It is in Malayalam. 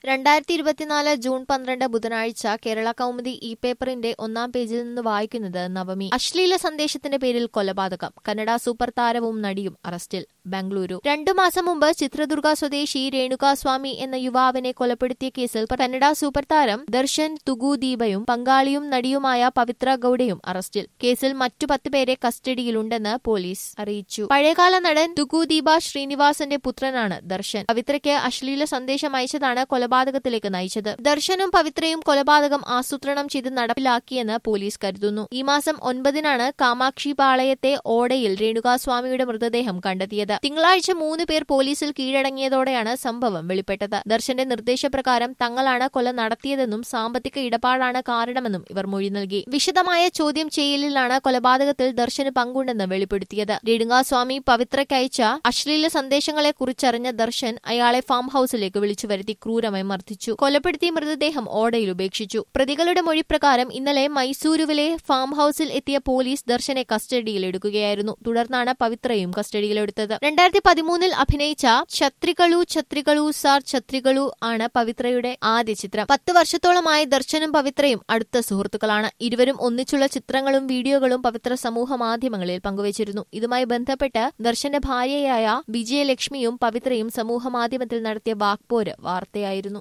രണ്ടായിരത്തി ഇരുപത്തിനാല് ജൂൺ പന്ത്രണ്ട് ബുധനാഴ്ച കേരള കൗമുദി ഇ പേപ്പറിന്റെ ഒന്നാം പേജിൽ നിന്ന് വായിക്കുന്നത് നവമി അശ്ലീല സന്ദേശത്തിന്റെ പേരിൽ കൊലപാതകം കന്നഡ സൂപ്പർ താരവും നടിയും അറസ്റ്റിൽ ബംഗളൂരു രണ്ടു മാസം മുമ്പ് ചിത്രദുർഗ സ്വദേശി രേണുകാസ്വാമി എന്ന യുവാവിനെ കൊലപ്പെടുത്തിയ കേസിൽ കന്നഡ സൂപ്പർ താരം ദർശൻ തുഗു ദീപയും പങ്കാളിയും നടിയുമായ പവിത്ര ഗൌഡയും അറസ്റ്റിൽ കേസിൽ മറ്റു പത്ത് പേരെ കസ്റ്റഡിയിലുണ്ടെന്ന് പോലീസ് അറിയിച്ചു പഴയകാല നടൻ തുഗു ദീപ ശ്രീനിവാസന്റെ പുത്രനാണ് ദർശൻ പവിത്രയ്ക്ക് അശ്ലീല സന്ദേശം അയച്ചതാണ് കൊലപാതകത്തിലേക്ക് നയിച്ചത് ദർശനും പവിത്രയും കൊലപാതകം ആസൂത്രണം ചെയ്ത് നടപ്പിലാക്കിയെന്ന് പോലീസ് കരുതുന്നു ഈ മാസം ഒൻപതിനാണ് കാമാക്ഷി പാളയത്തെ ഓടയിൽ രേണുകാസ്വാമിയുടെ മൃതദേഹം കണ്ടെത്തിയത് തിങ്കളാഴ്ച മൂന്ന് പേർ പോലീസിൽ കീഴടങ്ങിയതോടെയാണ് സംഭവം വെളിപ്പെട്ടത് ദർശന്റെ നിർദ്ദേശപ്രകാരം തങ്ങളാണ് കൊല നടത്തിയതെന്നും സാമ്പത്തിക ഇടപാടാണ് കാരണമെന്നും ഇവർ മൊഴി നൽകി വിശദമായ ചോദ്യം ചെയ്യലിലാണ് കൊലപാതകത്തിൽ ദർശന് പങ്കുണ്ടെന്ന് വെളിപ്പെടുത്തിയത് രേണുകാസ്വാമി പവിത്രയ്ക്കയച്ച അശ്ലീല സന്ദേശങ്ങളെ കുറിച്ചറിഞ്ഞ ദർശൻ അയാളെ ഫാം ഹൌസിലേക്ക് വിളിച്ചു വരുത്തി ക്രൂരമായി മർദ്ദിച്ചു കൊലപ്പെടുത്തിയ മൃതദേഹം ഓടയിൽ ഉപേക്ഷിച്ചു പ്രതികളുടെ മൊഴിപ്രകാരം ഇന്നലെ മൈസൂരുവിലെ ഫാം ഹൌസിൽ എത്തിയ പോലീസ് ദർശനെ കസ്റ്റഡിയിലെടുക്കുകയായിരുന്നു തുടർന്നാണ് പവിത്രയും കസ്റ്റഡിയിലെടുത്തത് രണ്ടായിരത്തി പതിമൂന്നിൽ അഭിനയിച്ച ഛത്രികളു ഛത്രികളു സാർ ഛത്രികളു ആണ് പവിത്രയുടെ ആദ്യ ചിത്രം പത്ത് വർഷത്തോളമായി ദർശനും പവിത്രയും അടുത്ത സുഹൃത്തുക്കളാണ് ഇരുവരും ഒന്നിച്ചുള്ള ചിത്രങ്ങളും വീഡിയോകളും പവിത്ര സമൂഹ മാധ്യമങ്ങളിൽ പങ്കുവച്ചിരുന്നു ഇതുമായി ബന്ധപ്പെട്ട് ദർശന്റെ ഭാര്യയായ വിജയലക്ഷ്മിയും പവിത്രയും സമൂഹ മാധ്യമത്തിൽ നടത്തിയ വാക്പോര് വാർത്തയായിരുന്നു